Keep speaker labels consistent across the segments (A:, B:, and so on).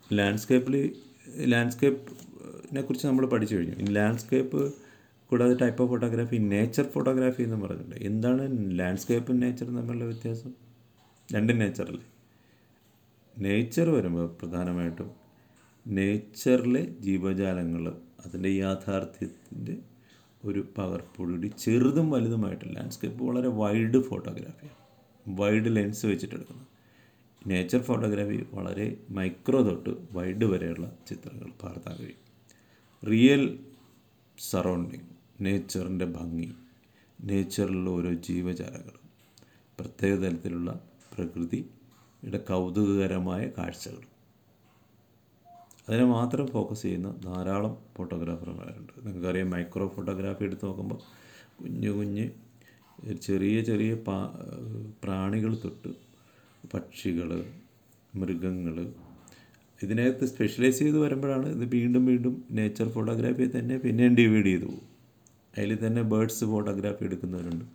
A: ലാൻഡ്സ്കേപ്പിൽ ലാൻഡ്സ്കേപ്പിനെ കുറിച്ച് നമ്മൾ പഠിച്ചു കഴിഞ്ഞു ഇനി ലാൻഡ്സ്കേപ്പ് കൂടാതെ type of photography nature photography എന്ന് പറഞ്ഞിട്ടുണ്ട് എന്താണ് ലാൻഡ്സ്കേപ്പും നേച്ചറും തമ്മിലുള്ള വ്യത്യാസം രണ്ടും നേച്ചറല്ലേ നേച്ചർ വരുമ്പോൾ പ്രധാനമായിട്ടും നേച്ചറിലെ ജീവജാലങ്ങൾ അതിൻ്റെ യാഥാർത്ഥ്യത്തിൻ്റെ ഒരു പകർപ്പോടുകൂടി ചെറുതും വലുതുമായിട്ട് ലാൻഡ്സ്കേപ്പ് വളരെ വൈഡ് ഫോട്ടോഗ്രാഫിയാണ് വൈഡ് ലെൻസ് വെച്ചിട്ട് എടുക്കുന്നത് നേച്ചർ ഫോട്ടോഗ്രാഫി വളരെ മൈക്രോ തൊട്ട് വൈഡ് വരെയുള്ള ചിത്രങ്ങൾ പകർത്താൻ കഴിയും റിയൽ സറൗണ്ടിങ് നേച്ചറിൻ്റെ ഭംഗി നേച്ചറിലുള്ള ഓരോ ജീവജാലങ്ങളും പ്രത്യേക തരത്തിലുള്ള പ്രകൃതിയുടെ കൗതുകകരമായ കാഴ്ചകൾ അതിനെ മാത്രം ഫോക്കസ് ചെയ്യുന്ന ധാരാളം ഫോട്ടോഗ്രാഫർമാരുണ്ട് നിങ്ങൾക്കറിയാം മൈക്രോ ഫോട്ടോഗ്രാഫി എടുത്ത് നോക്കുമ്പോൾ കുഞ്ഞു കുഞ്ഞ് ചെറിയ ചെറിയ പാ പ്രാണികൾ തൊട്ട് പക്ഷികൾ മൃഗങ്ങൾ ഇതിനകത്ത് സ്പെഷ്യലൈസ് ചെയ്ത് വരുമ്പോഴാണ് ഇത് വീണ്ടും വീണ്ടും നേച്ചർ ഫോട്ടോഗ്രാഫി തന്നെ പിന്നെയും ഡിവൈഡ് ചെയ്തു പോകും അതിൽ തന്നെ ബേഡ്സ് ഫോട്ടോഗ്രാഫി എടുക്കുന്നവരുണ്ട്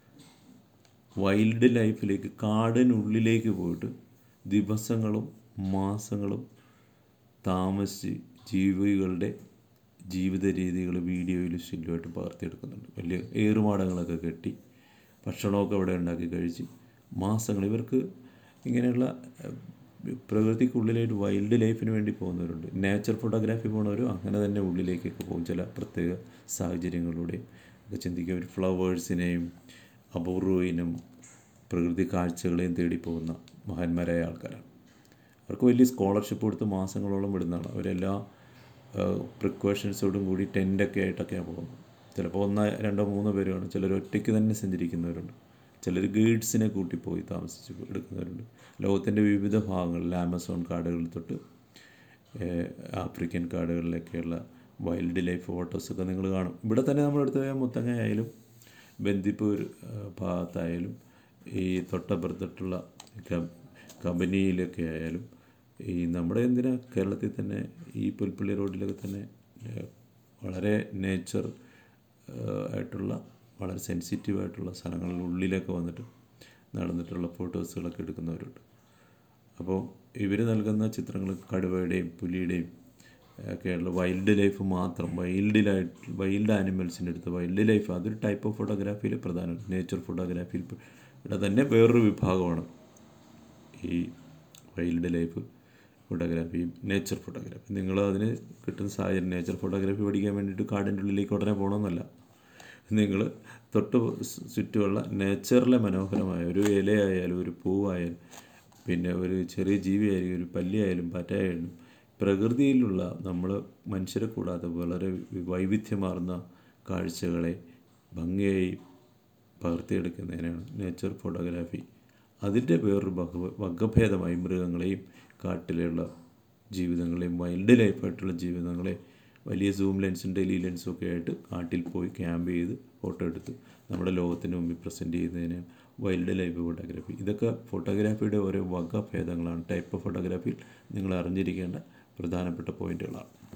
A: വൈൽഡ് ലൈഫിലേക്ക് കാടിനുള്ളിലേക്ക് പോയിട്ട് ദിവസങ്ങളും മാസങ്ങളും താമസിച്ച് ജീവികളുടെ ജീവിത രീതികൾ വീഡിയോയിൽ സ്റ്റില്ലുമായിട്ട് പകർത്തിയെടുക്കുന്നുണ്ട് വലിയ ഏറുമാടങ്ങളൊക്കെ കെട്ടി ഭക്ഷണമൊക്കെ അവിടെ ഉണ്ടാക്കി കഴിച്ച് മാസങ്ങൾ ഇവർക്ക് ഇങ്ങനെയുള്ള പ്രകൃതിക്കുള്ളിലായിട്ട് വൈൽഡ് ലൈഫിന് വേണ്ടി പോകുന്നവരുണ്ട് നേച്ചർ ഫോട്ടോഗ്രാഫി പോകുന്നവരും അങ്ങനെ തന്നെ ഉള്ളിലേക്കൊക്കെ പോകും ചില പ്രത്യേക സാഹചര്യങ്ങളിലൂടെ ഒക്കെ ചിന്തിക്കുക ഒരു ഫ്ലവേഴ്സിനെയും അപൂർവ ഇനം പ്രകൃതി കാഴ്ചകളെയും തേടി പോകുന്ന മഹാന്മാരായ ആൾക്കാരാണ് അവർക്ക് വലിയ സ്കോളർഷിപ്പ് കൊടുത്ത് മാസങ്ങളോളം വിടുന്നതാണ് അവരെല്ലാ പ്രിക്കോഷൻസോടും കൂടി ടെൻ്റൊക്കെ ആയിട്ടൊക്കെയാണ് പോകുന്നത് ചിലപ്പോൾ ഒന്നോ രണ്ടോ മൂന്നോ പേര് കാണും ചിലർ ഒറ്റയ്ക്ക് തന്നെ സഞ്ചരിക്കുന്നവരുണ്ട് ചിലർ ഗൈഡ്സിനെ കൂട്ടി പോയി താമസിച്ച് എടുക്കുന്നവരുണ്ട് ലോകത്തിൻ്റെ വിവിധ ഭാഗങ്ങളിൽ ആമസോൺ കാടുകളിൽ തൊട്ട് ആഫ്രിക്കൻ കാടുകളിലൊക്കെയുള്ള വൈൽഡ് ലൈഫ് ഫോട്ടോസൊക്കെ നിങ്ങൾ കാണും ഇവിടെ തന്നെ നമ്മൾ എടുത്തു പോയാൽ മുത്തങ്ങ ആയാലും ബന്ദിപ്പൂർ ഭാഗത്തായാലും ഈ തൊട്ടപ്പുറത്തിട്ടുള്ള കമ്പനിയിലൊക്കെ ആയാലും ഈ നമ്മുടെ എന്തിനാ കേരളത്തിൽ തന്നെ ഈ പുൽപ്പള്ളി റോഡിലൊക്കെ തന്നെ വളരെ നേച്ചർ ആയിട്ടുള്ള വളരെ സെൻസിറ്റീവ് ആയിട്ടുള്ള സ്ഥലങ്ങളിൽ ഉള്ളിലൊക്കെ വന്നിട്ട് നടന്നിട്ടുള്ള ഫോട്ടോസുകളൊക്കെ എടുക്കുന്നവരുണ്ട് അപ്പോൾ ഇവർ നൽകുന്ന ചിത്രങ്ങൾ കടുവയുടെയും പുലിയുടെയും ഒക്കെയുള്ള വൈൽഡ് ലൈഫ് മാത്രം വൈൽഡിലായിട്ട് വൈൽഡ് ആനിമൽസിൻ്റെ അടുത്ത് വൈൽഡ് ലൈഫ് അതൊരു ടൈപ്പ് ഓഫ് ഫോട്ടോഗ്രാഫിയിൽ പ്രധാനം നേച്ചർ ഫോട്ടോഗ്രാഫിയിൽ ഇവിടെ തന്നെ വേറൊരു വിഭാഗമാണ് ഈ വൈൽഡ് ലൈഫ് ഫോട്ടോഗ്രാഫിയും നേച്ചർ ഫോട്ടോഗ്രാഫി നിങ്ങൾ അതിന് കിട്ടുന്ന സാഹചര്യം നേച്ചർ ഫോട്ടോഗ്രാഫി പഠിക്കാൻ വേണ്ടിയിട്ട് കാടിൻ്റെ ഉള്ളിലേക്ക് ഉടനെ പോകണമെന്നല്ല നിങ്ങൾ തൊട്ട് ചുറ്റുമുള്ള നേച്ചറിലെ മനോഹരമായ ഒരു ഇലയായാലും ഒരു പൂവായാലും പിന്നെ ഒരു ചെറിയ ജീവിയായാലും ഒരു പല്ലിയായാലും പാറ്റയായാലും പ്രകൃതിയിലുള്ള നമ്മൾ മനുഷ്യരെ കൂടാതെ വളരെ വൈവിധ്യമാർന്ന കാഴ്ചകളെ ഭംഗിയായി പകർത്തിയെടുക്കുന്നതിനാണ് നേച്ചർ ഫോട്ടോഗ്രാഫി അതിൻ്റെ വേറൊരു വക വകഭേദമായി മൃഗങ്ങളെയും കാട്ടിലുള്ള ജീവിതങ്ങളെയും വൈൽഡ് ലൈഫായിട്ടുള്ള ജീവിതങ്ങളെ വലിയ സൂം ലെൻസും ടെലി ലെൻസും ഒക്കെ ആയിട്ട് കാട്ടിൽ പോയി ക്യാമ്പ് ചെയ്ത് ഫോട്ടോ എടുത്ത് നമ്മുടെ ലോകത്തിന് മുമ്പിൽ പ്രസൻറ്റ് ചെയ്യുന്നതിന് വൈൽഡ് ലൈഫ് ഫോട്ടോഗ്രാഫി ഇതൊക്കെ ഫോട്ടോഗ്രാഫിയുടെ ഓരോ വകഭേദങ്ങളാണ് ടൈപ്പ് ഓഫ് ഫോട്ടോഗ്രാഫിയിൽ നിങ്ങൾ അറിഞ്ഞിരിക്കേണ്ട പ്രധാനപ്പെട്ട പോയിന്റുകളാണ്